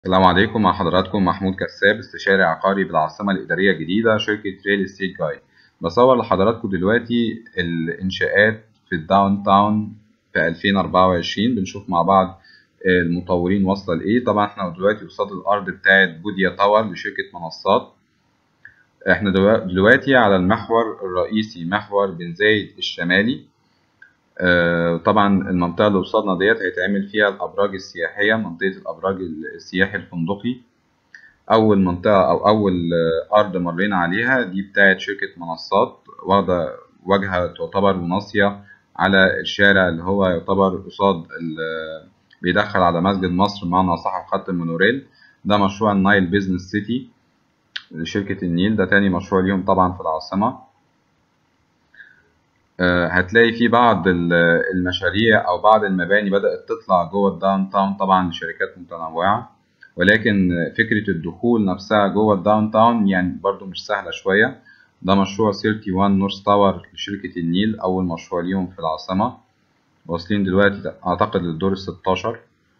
السلام عليكم مع حضراتكم محمود كساب استشاري عقاري بالعاصمة الإدارية الجديدة شركة ريل استيت جاي بصور لحضراتكم دلوقتي الإنشاءات في الداون تاون في 2024 بنشوف مع بعض المطورين واصلة لإيه طبعا احنا دلوقتي قصاد الأرض بتاعت بوديا تاور لشركة منصات احنا دلوقتي على المحور الرئيسي محور بن زايد الشمالي آه، طبعا المنطقة اللي قصادنا ديت هيتعمل فيها الأبراج السياحية منطقة الأبراج السياحي الفندقي أول منطقة أو أول أرض مرينا عليها دي بتاعت شركة منصات واخدة واجهة تعتبر مناصية على الشارع اللي هو يعتبر قصاد بيدخل على مسجد مصر بمعنى صاحب خط المونوريل ده مشروع النايل بيزنس سيتي لشركة النيل ده تاني مشروع ليهم طبعا في العاصمة هتلاقي في بعض المشاريع أو بعض المباني بدأت تطلع جوه الداون تاون طبعا لشركات متنوعة ولكن فكرة الدخول نفسها جوه الداون تاون يعني برضو مش سهلة شوية ده مشروع 31 نورث تاور لشركة النيل أول مشروع ليهم في العاصمة واصلين دلوقتي أعتقد للدور الستاشر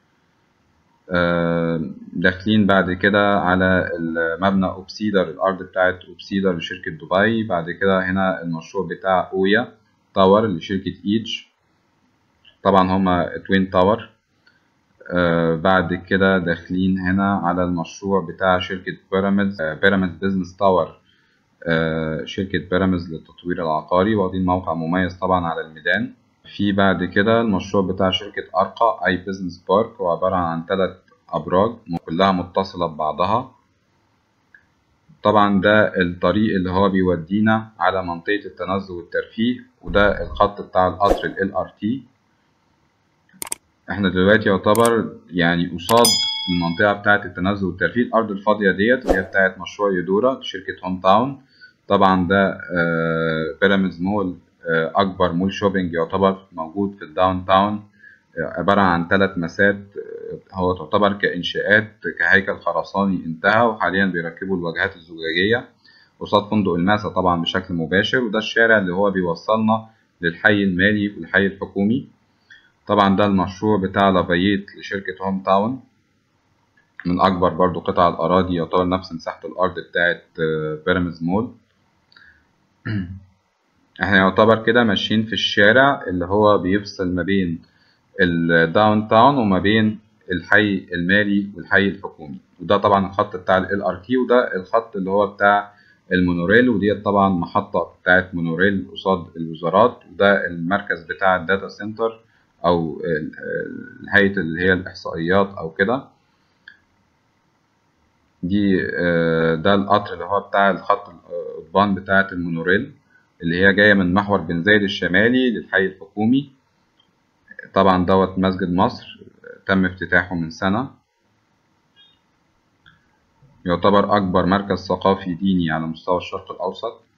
داخلين بعد كده على المبنى أوبسيدر الأرض بتاعت أوبسيدر لشركة دبي بعد كده هنا المشروع بتاع أويا تاور لشركة إيدج طبعا هما توين تاور آه بعد كده داخلين هنا على المشروع بتاع شركة بيراميدز آه بيراميدز بيزنس تاور آه شركة بيراميدز للتطوير العقاري واخدين موقع مميز طبعا على الميدان في بعد كده المشروع بتاع شركة أرقى أي بيزنس بارك هو عبارة عن ثلاث أبراج كلها متصلة ببعضها طبعا ده الطريق اللي هو بيودينا على منطقة التنزه والترفيه وده الخط بتاع القطر ال LRT احنا دلوقتي يعتبر يعني قصاد المنطقة بتاعة التنزه والترفيه الأرض الفاضية ديت اللي هي بتاعة مشروع يودورا لشركة هوم تاون طبعا ده بيراميدز مول أكبر مول شوبينج يعتبر موجود في الداون تاون عبارة عن ثلاث مسات هو تعتبر كإنشاءات كهيكل خرساني انتهى وحاليا بيركبوا الواجهات الزجاجية قصاد فندق الماسة طبعا بشكل مباشر وده الشارع اللي هو بيوصلنا للحي المالي والحي الحكومي طبعا ده المشروع بتاع لافايت لشركة هوم تاون من أكبر برضو قطع الأراضي يعتبر نفس مساحة الأرض بتاعت بيراميدز مول احنا يعتبر كده ماشيين في الشارع اللي هو بيفصل ما بين الداون تاون وما بين الحي المالي والحي الحكومي وده طبعا الخط بتاع ال LRT وده الخط اللي هو بتاع المونوريل وديت طبعا محطة بتاعت مونوريل قصاد الوزارات وده المركز بتاع الداتا سنتر أو هيئة اللي هي الإحصائيات أو كده دي ده القطر اللي هو بتاع الخط القضبان بتاعت المونوريل اللي هي جاية من محور بن زايد الشمالي للحي الحكومي طبعا دوت مسجد مصر تم افتتاحه من سنة يعتبر أكبر مركز ثقافي ديني على مستوى الشرق الأوسط